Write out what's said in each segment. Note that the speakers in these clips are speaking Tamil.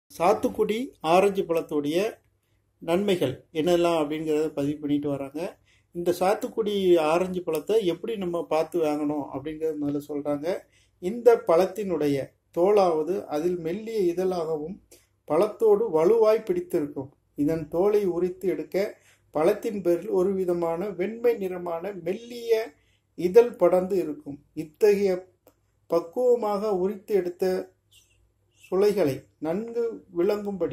சாத்துக்குடி ஆரஞ்சு பழத்துடைய நன்மைகள் என்னெல்லாம் அப்படிங்கிறத பதிவு பண்ணிட்டு வராங்க இந்த சாத்துக்குடி ஆரஞ்சு பழத்தை எப்படி நம்ம பார்த்து வாங்கணும் அப்படிங்கிறத முதல்ல சொல்கிறாங்க இந்த பழத்தினுடைய தோலாவது அதில் மெல்லிய இதழாகவும் பழத்தோடு வலுவாய் பிடித்திருக்கும் இதன் தோலை உரித்து எடுக்க பழத்தின் பேரில் ஒரு விதமான வெண்மை நிறமான மெல்லிய இதழ் படர்ந்து இருக்கும் இத்தகைய பக்குவமாக உரித்து எடுத்த சுளைகளை நன்கு விளங்கும்படி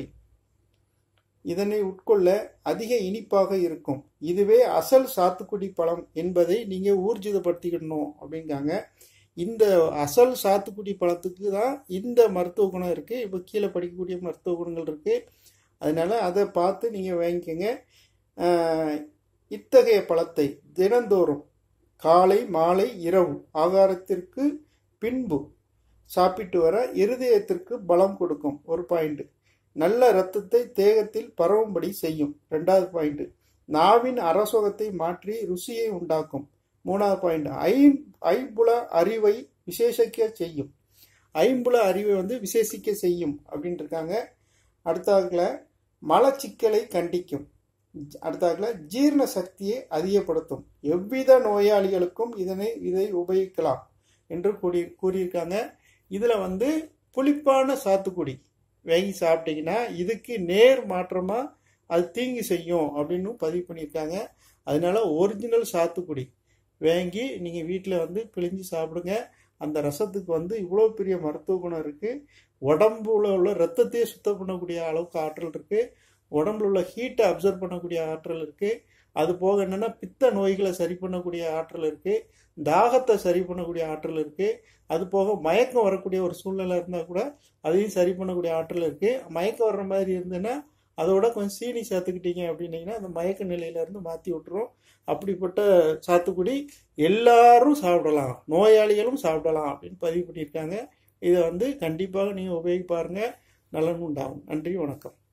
இதனை உட்கொள்ள அதிக இனிப்பாக இருக்கும் இதுவே அசல் சாத்துக்குடி பழம் என்பதை நீங்க ஊர்ஜிதப்படுத்திக்கணும் அப்படிங்காங்க இந்த அசல் சாத்துக்குடி பழத்துக்கு தான் இந்த மருத்துவ குணம் இருக்கு இப்போ கீழே படிக்கக்கூடிய மருத்துவ குணங்கள் இருக்கு அதனால அதை பார்த்து நீங்க வாங்கிக்கோங்க ஆஹ், இத்தகைய பழத்தை தினந்தோறும் காலை மாலை இரவு ஆகாரத்திற்கு பின்பு சாப்பிட்டு வர இருதயத்திற்கு பலம் கொடுக்கும் ஒரு பாயிண்ட் நல்ல இரத்தத்தை தேகத்தில் பரவும்படி செய்யும் ரெண்டாவது பாயிண்ட் நாவின் அரசோகத்தை மாற்றி ருசியை உண்டாக்கும் மூணாவது பாயிண்ட் ஐ ஐம்புல அறிவை விசேஷிக்க செய்யும் ஐம்புல அறிவை வந்து விசேஷிக்க செய்யும் அப்படின்ட்டு இருக்காங்க அடுத்ததுல மலச்சிக்கலை கண்டிக்கும் அடுத்ததுல ஜீரண சக்தியை அதிகப்படுத்தும் எவ்வித நோயாளிகளுக்கும் இதனை இதை உபயோகிக்கலாம் என்று கூறி கூறியிருக்காங்க இதில் வந்து புளிப்பான சாத்துக்குடி வாங்கி சாப்பிட்டீங்கன்னா இதுக்கு நேர் மாற்றமாக அது தீங்கு செய்யும் அப்படின்னு பதிவு பண்ணியிருக்காங்க அதனால ஒரிஜினல் சாத்துக்குடி வாங்கி நீங்கள் வீட்டில் வந்து பிழிஞ்சு சாப்பிடுங்க அந்த ரசத்துக்கு வந்து இவ்வளோ பெரிய மருத்துவ குணம் இருக்குது உடம்புல உள்ள ரத்தத்தையே சுத்தம் பண்ணக்கூடிய அளவுக்கு ஆற்றல் இருக்குது உடம்புல உள்ள ஹீட்டை அப்சர்வ் பண்ணக்கூடிய ஆற்றல் இருக்குது அது போக என்னென்னா பித்த நோய்களை சரி பண்ணக்கூடிய ஆற்றல் இருக்குது தாகத்தை சரி பண்ணக்கூடிய ஆற்றல் இருக்குது அது போக மயக்கம் வரக்கூடிய ஒரு சூழ்நிலை இருந்தால் கூட அதையும் சரி பண்ணக்கூடிய ஆற்றல் இருக்குது மயக்கம் வர்ற மாதிரி இருந்ததுன்னா அதோட கொஞ்சம் சீனி சேர்த்துக்கிட்டீங்க அப்படின்னீங்கன்னா அந்த மயக்க நிலையிலேருந்து மாற்றி விட்டுரும் அப்படிப்பட்ட சாத்துக்குடி எல்லாரும் சாப்பிடலாம் நோயாளிகளும் சாப்பிடலாம் அப்படின்னு பதிவு பண்ணியிருக்காங்க இதை வந்து கண்டிப்பாக நீங்கள் உபயோகி பாருங்கள் நலன் உண்டாகும் நன்றி வணக்கம்